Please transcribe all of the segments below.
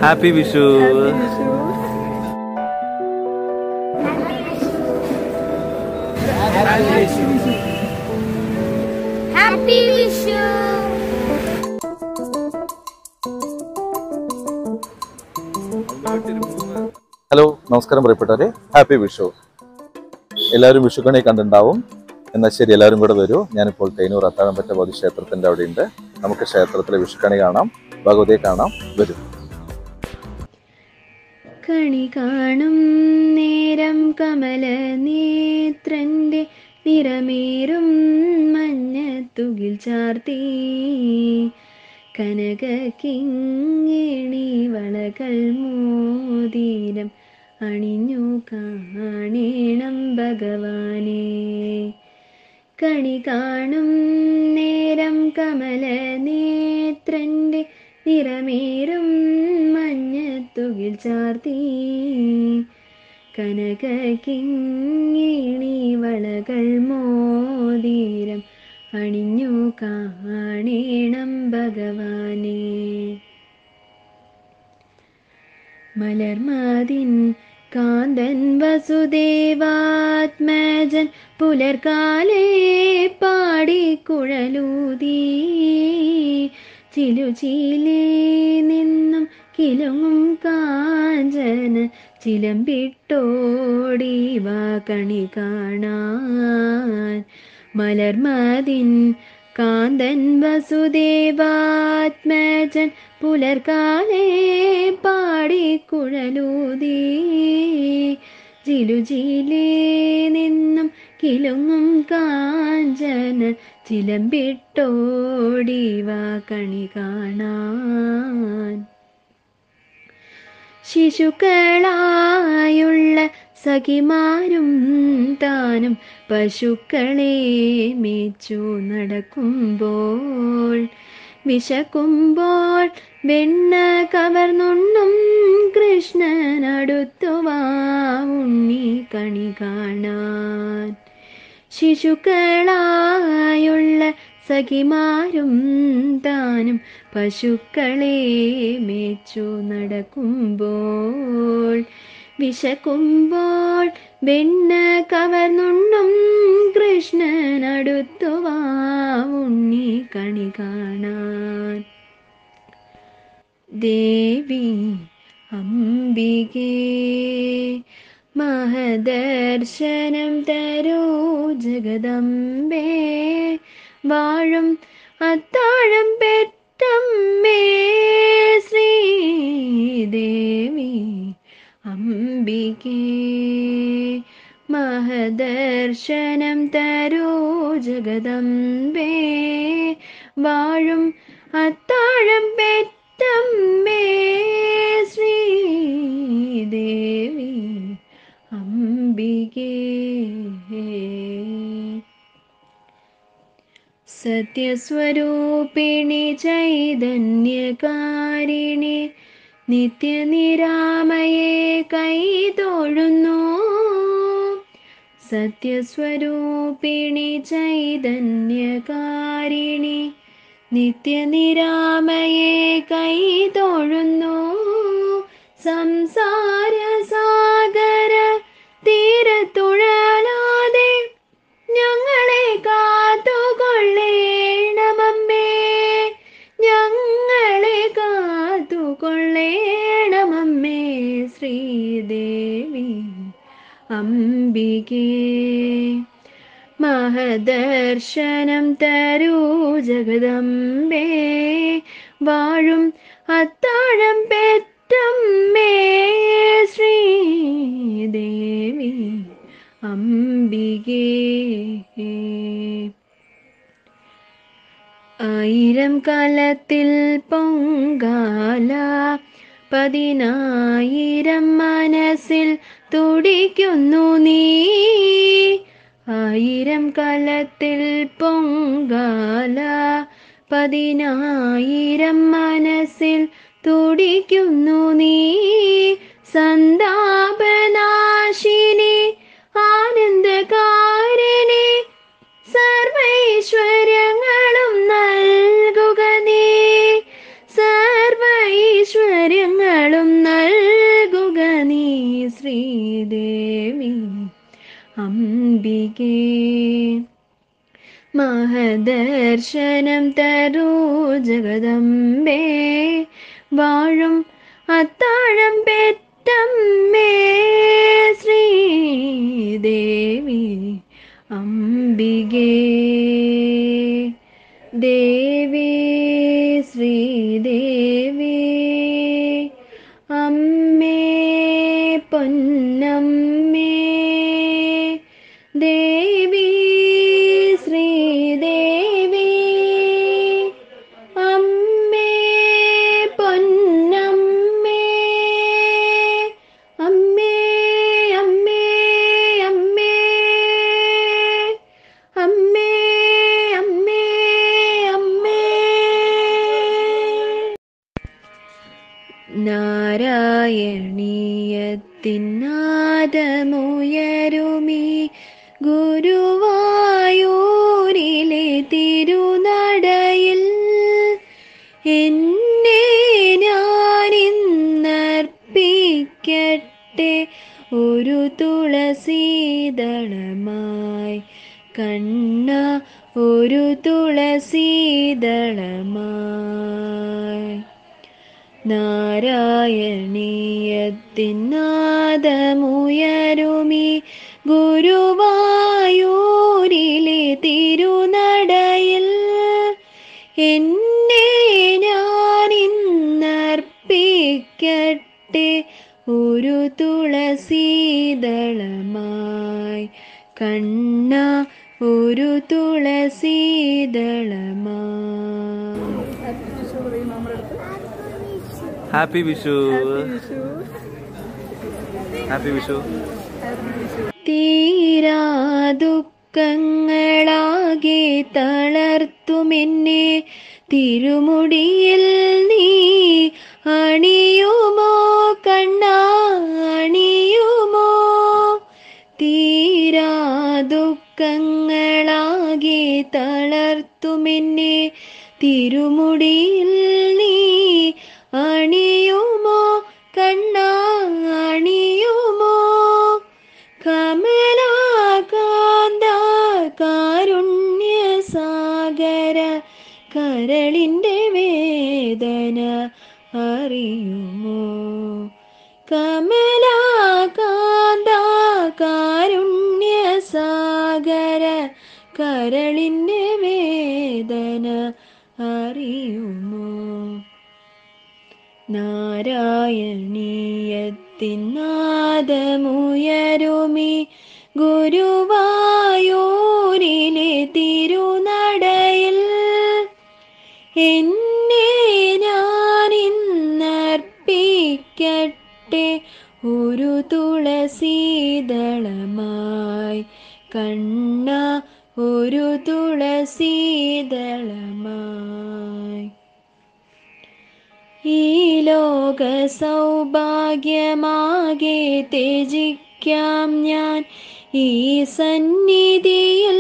Happy Vishu happy Vishu hello നമസ്കാരം പ്രിയപ്പെട്ടവരെ happy Vishu എല്ലാവരും വിഷുക്കണി കണ്ടിട്ടുണ്ടാവും എന്നാൽ ശരി എല്ലാവരും കൂടെ വരൂ ഞാനിപ്പോൾ തേനൂർ അത്താഴമ്പറ്റ ഭഗവതി ക്ഷേത്രത്തിന്റെ അവിടെയുണ്ട് നമുക്ക് ക്ഷേത്രത്തിലെ വിഷുക്കണി കാണാം ഭഗവതിയെ കാണാം വരും കണി കാണും നേരം കമല നേത്രന്റെ നിറമേറും മഞ്ഞത്തുകിൽ ചാർത്തി കനക കിങ്ങിണി വളകൾ മോതിരം അണിഞ്ഞു കാണേണം ഭഗവാനെ കണി കാണും നേരം കമല നേത്രന്റെ നിറമേറും മഞ്ഞത്തുകിൽ ചാർത്തി കനക കിങ്ങിണി വളകൾ മോതിരം അണിഞ്ഞു കാണേണം ഭഗവാനെ മലർമാതിൻ കാന്തൻ വസുദേവാത്മജൻ പുലർക്കാലേ പാടിക്കുഴലൂതി ചിലുചീലേ നിന്നും കിലുങ്ങും കാഞ്ചന ചിലമ്പിട്ടോടി വാ കണി കാണാൻ മലർമതിൻ കാന്തൻ വസുദേവാത്മജൻ പുലർക്കാലേ പാടിക്കുഴലൂതി ജിലുജിലേ നിന്നും കിലുങ്ങും കാഞ്ചന ചിലമ്പിട്ടോടി വാ കണി കാണാൻ ശിശുക്കളായുള്ള സഖിമാരും താനും പശുക്കളെ മേച്ചു നടക്കുമ്പോൾ വിശക്കുമ്പോൾ വെണ്ണ കവർന്നുണ്ണും കൃഷ്ണനടുത്തുവാ ഉണ്ണി കണി കാണാൻ ശിശുക്കളായുള്ള സഖിമാരും താനും പശുക്കളെ മേച്ചു നടക്കുമ്പോൾ വിശക്കുമ്പോൾ വെണ്ണ കവർന്നുണ്ണും കൃഷ്ണനടുത്തുവാ ഉണ്ണി കണി കാണാൻ ദേവി അംബികേ മഹദർശനം തരൂ ജഗദംബേ വാഴും അത്താഴം പെറ്റമ്മേ ശ്രീദേവി അംബികേ മഹദർശനം തരൂ ജഗദംബേ വാഴും അത്താഴം പെറ്റമ്മേ ശ്രീദേവി അംബികേ സത്യസ്വരൂപിണി ചൈതന്യകാരിണി നിത്യനിരാമയെ കൈതൊഴുന്നു സത്യസ്വരൂപിണി ചൈതന്യകാരിണി നിത്യനിരാമയെ കൈതൊഴുന്നു സംസാര സാഗര തീരത്തുഴലാതെ ഞങ്ങളെ കാത്തുകൊള്ളേണമമ്മേ ഞങ്ങളെ കാത്തുകൊള്ളേണമമ്മേ ശ്രീദേവി അംബികേ മഹദർശനം തരൂ ജഗദംബേ വാഴും അത്താഴം പെറ്റമ്മേ ശ്രീദേവി അംബികേ ആയിരം കാലത്തിൽ പൊങ്കാല പതിനായിരം മനസ്സിൽ തുടിക്കുന്നു നീ ആയിരം കാലത്തിൽ പൊങ്കാല പതിനായിരം മനസ്സിൽ തുടിക്കുന്നു നീ സന്താപനാശിനി ആനന്ദകാരിണി സർവൈശ്വര്യങ്ങളും നൽകുക നീ സർവൈശ്വര്യങ്ങളും അംബികേ മഹദർശനം തരൂ ജഗദംബേ വാഴും അത്താഴം പെറ്റമ്മേ ശ്രീദേവി അംബികേ ദേവി ശ്രീദേവി അമ്മേ പൊന്നമ്മേ ദേവി ശ്രീദേവി അമ്മേ പൊന്നമ്മേ അമ്മേ അമ്മേ അമ്മേ അമ്മേ അമ്മേ അമ്മേ നാരായണീയത്തിനാദമുയരുമീ ഗുരുവായൂരിലെ തിരുനടയിൽ എന്നെ ഞാനിന്നർപ്പിക്കട്ടെ ഒരു തുളസീദളമായി കണ്ണ ഒരു തുളസീദളമായി നാരായണീയത്തിനാദമുയരുമി ഗുരുവായൂരിലെ തിരുനടയിൽ എന്നെ ഞാനിന്നർപ്പിക്കട്ടെ ഒരു തുളസീദളമായി കണ്ണ ഒരു തുളസീദളമായി ഹാപ്പി വിഷു ഹാപ്പി വിഷു തീരാ ദുഃഖങ്ങളാകെ തളർത്തുമെന്നെ തിരുമുടിയിൽ നീ അണിയുമോ കണ്ണ അണിയുമോ തീരാ ദുഃഖങ്ങളാകെ തളർത്തുമെന്നെ തിരുമുടിയിൽ നീ അണിയുമോ കണ്ണ അണിയുമോ കമലാകാന്ത കാരുണ്യ സാഗര കരളിൻ്റെ വേദന അറിയുമോ കമലാകാന്ത കാരുണ്യ സാഗര കരളിൻ്റെ വേദന അറിയുമോ നാരായണീയത്തിനാദമുയരുമി ഗുരുവായൂരിലെ തിരുനടയിൽ എന്നെ ഞാനിന്നർപ്പിക്കട്ടെ ഒരു തുളസീദളമായി കണ്ണ ഒരു തുളസീദളമായി ഈ ലോക സൗഭാഗ്യമാകെ ത്യജിക്കാം ഞാൻ ഈ സന്നിധിയിൽ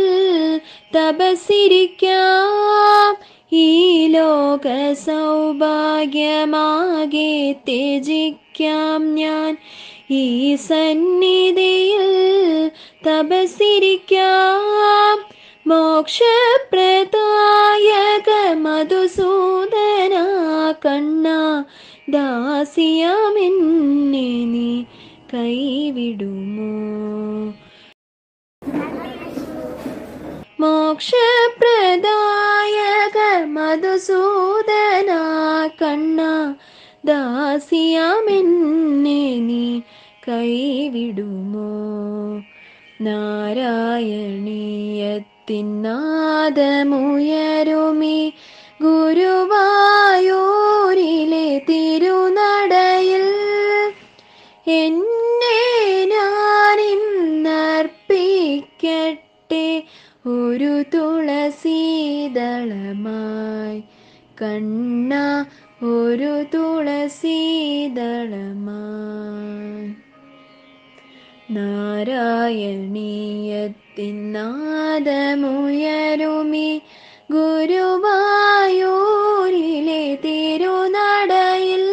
തപസിരിക്കാം ഈ ലോക സൗഭാഗ്യമാകെ ത്യജിക്കാം ഞാൻ ഈ സന്നിധിയിൽ തപസിരിക്കാം മോക്ഷപ്രദായക മധുസൂദന കണ്ണ ദാസിയാമെന്നെ നീ കൈവിടുമോ മോക്ഷപ്രദായക മധുസൂദന കണ്ണ ദാസിയാമെന്നെ നീ കൈവിടുമോ നാരായണീയത്തിനാദമുയരുമി ഗുരുവായൂരിലെ തിരുനടയിൽ എന്നെ ഞാനിന്നർപ്പിക്കട്ടെ ഒരു തുളസീദളമായി കണ്ണ ഒരു തുളസീദളമായി നാരായണീയത്തിനാദമുയരുമി ഗുരുവായൂരിലെ തിരുനടയിൽ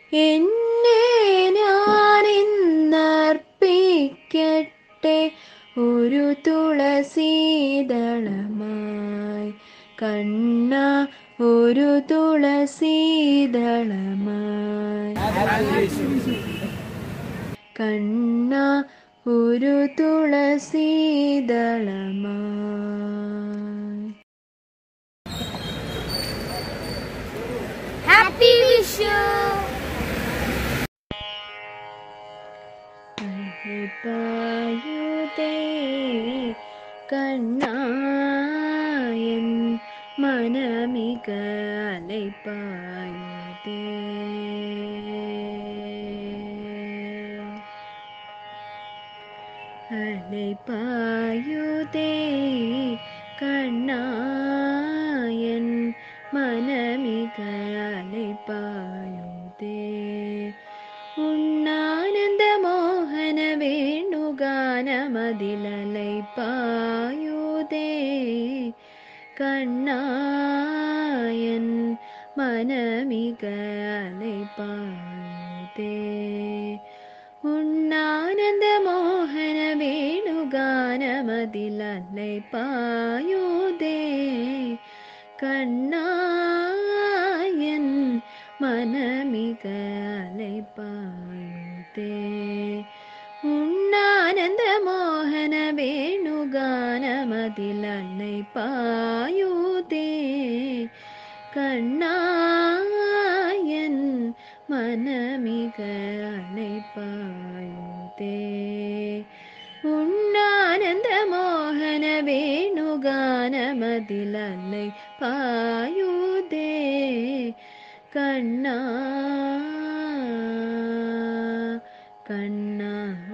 എന്നെ ഞാനിന്നർപ്പിക്കട്ടെ ഒരു തുളസീദളമായി കണ്ണ ഒരു തുളസീദളമായി കണ്ണ ഒരു തുളസീദളമായി Happy Vishu! പായുതേ കണ്ണായൻ മനമിക അലൈപ്പായുതേ അലൈപ്പായുതേ കണ്ണായൻ മനമിക അലൈപ്പായുതേ ഉണ്ണാനന്ദ മോഹന വേണുഗാനമതിലലൈ പായുതേ കണ്ണായൻ മനമിക അലൈ പായുതേ ഉണ്ണാനന്ദ മോഹന വേണുഗാനമതിലലൈ പായുതേ കണ്ണായൻ മനമിക അലൈപ്പായുതേ ഉണ്ണാനന്ദ മോഹന വേണുഗാനമതിലല്ലൈ പായുതേ കണ്ണായൻ മനമിക അലൈപ്പായുതേ ഉണ്ണാനന്ദ മോഹന വേണുഗാനമതിലല്ലൈ പായുതേ കണ്ണ കണ്ണ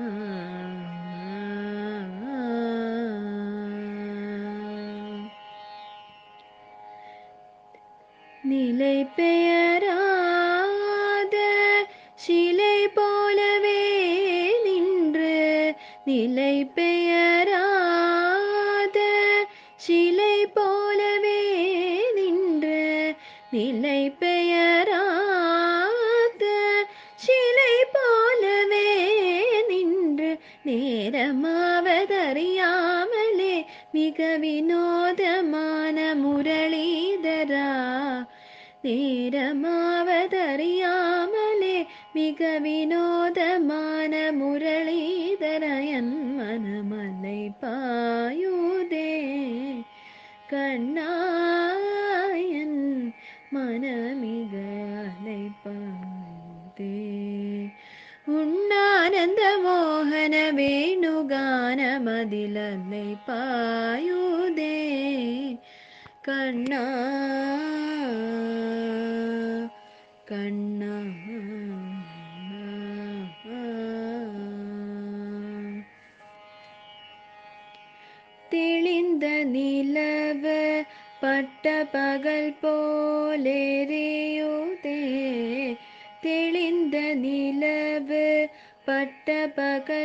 நிலை பெயராத சிலை போலவே நின்று நிலை பெயராத சிலை போலவே நின்று நிலை பெயராத சிலை போலவே நின்று நேரமாவதறியாமலே மிக வினோதமான முரளிதரா നേരമാവതറിയാമലേ മിക വിനോദമാന മുരളീധരയൻ മനമലൈ പായുതേ കണ്ണായൻ മനമിക അലൈ പായുതേ ഉണ്ണാനന്ദ മോഹന വേണുഗാനമതിലല്ലൈ പായുതേ കണ്ണ കണ്ണ തെളിந்த നിലവ് പട്ട പകൽ പോലെറിയുതേ തെളിந்த നിലവ് പട്ട പകൽ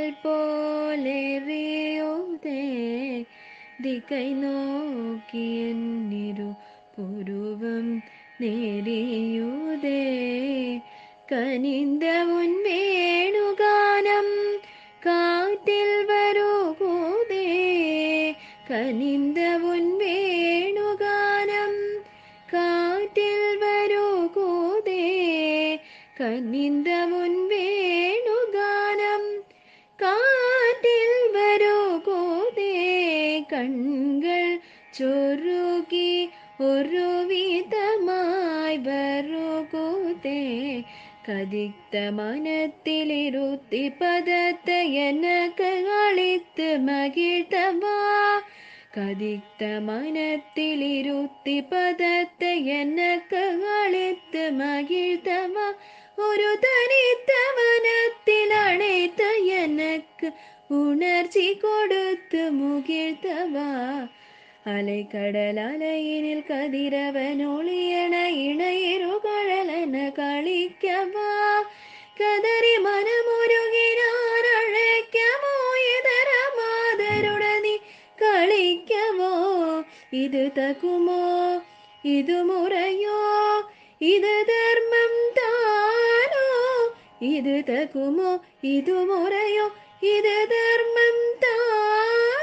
പോലെറിയുതേ ദിക്കൈ നോക്കിയെന്നിരു പുരുവം നേരിയുതേ കനിന്ത ഉൻ വേണുഗാനം കാറ്റിൽ വരുകൂതേ കനിന്ത ഉൻ വേണുഗാനം കാറ്റിൽ വരുകൂതേ കനിന്ത ഉൻ വേണുഗാനം കാറ്റിൽ വരുകൂതേ കൺകൾ ചൊരുകി ഒരു വിധമായി വരുകൂതേ കതിക്ത മനത്തിലിരുത്തി പദത്തെ എനക്ക് അളിത്ത് മകിഴ്ത്തവാ കതിക്ത മനത്തിലിരുത്തി പദത്തെ എനക്ക് അളിത്ത് മകിഴ്ത്തവാ ഒരു തനിത്ത വനത്തിൽ അணைത്ത எனக்கு ഉണർച്ചി കൊടുത്ത് മുകിഴ്ത്തവാ അലൈക്കടൽ അലയിനിൽ കതിരവനൊളിയണ ഇണയിരുകഴലന കളിക്കവാ കതറി മനമൊരുകിനാരഴയ്ക്കമോ ഇതര മാതരുടനി കളിക്കവോ ഇത് തകുമോ ഇത് മുറയോ ഇത് ധർമ്മം താനോ ഇത് തകുമോ ഇത് മുറയോ ഇത് ധർമ്മം താനോ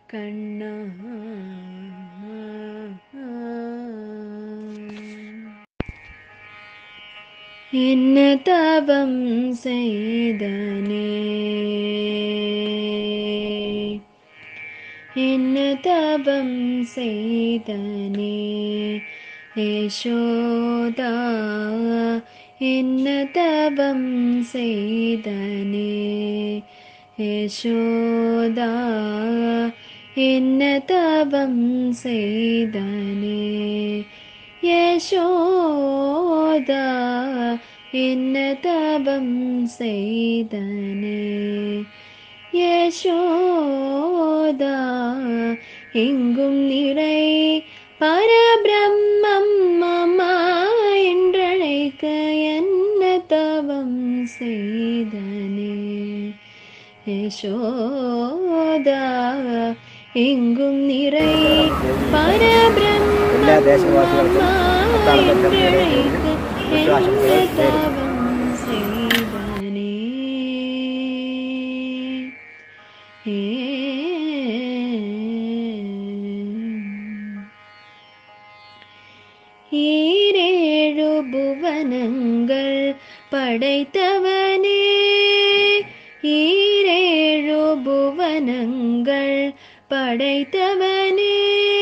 കണ്ണ என்ன தவம் செய்தனே என்ன தவம் செய்தனே யசோதா என்ன தவம் செய்தனே யசோதா என்ன தவம் செய்தனே யசோதா என்ன தவம் செய்தனே யசோதா எங்கும் நிறை பரபிரம்மம் அம்மா என்றழைக்க என்ன தவம் செய்தனே யசோதா എങ്കും നിറൈ എല്ലാ ദേശവാസികൾക്കും അത്താഴം പരബ്രഹ്മ വിശ്വാസങ്ങൾ തവം ചെയ്തനേ ஈரேழு புவனங்கள் படைத்தவனே ஈரேழு புவனங்கள் படைத்தவனே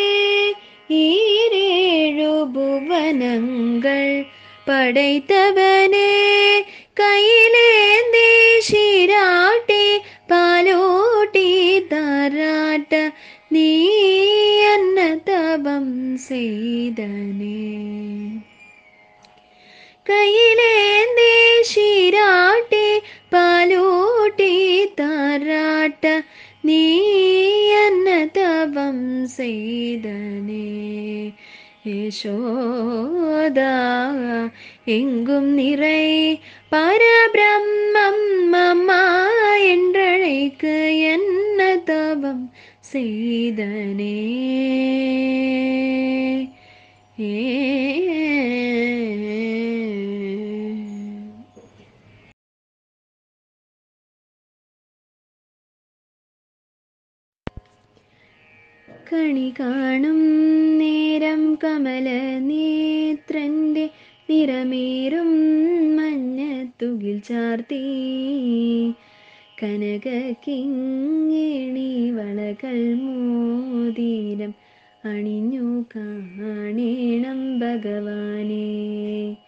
ஈரேழு புவனங்கள் படைத்தவனே கையிலேந்தி ശിരാട്ടി പാലോട്ടി താരാട്ട നീ എന്ന തപം ചെയ്തനേ കയ്യിലേന്തി ശിരാട്ടി പാലോട്ടി താരാട്ട നീ എന്ന തപം ചെയ്തനേ യശോദാ എങ്കും നിறை பரபிரம்மம் அம்மா என்றழைக்கு என்ன தவம் செய்தனே ஏ കണി കാണും നേരം കമല നേത്രന്റെ നിറമേറും മഞ്ഞത്തുകിൽ ചാർത്തി കനക കിങ്ങിണി വളകൾ മോതിരം അണിഞ്ഞു കാണേണം ഭഗവാനെ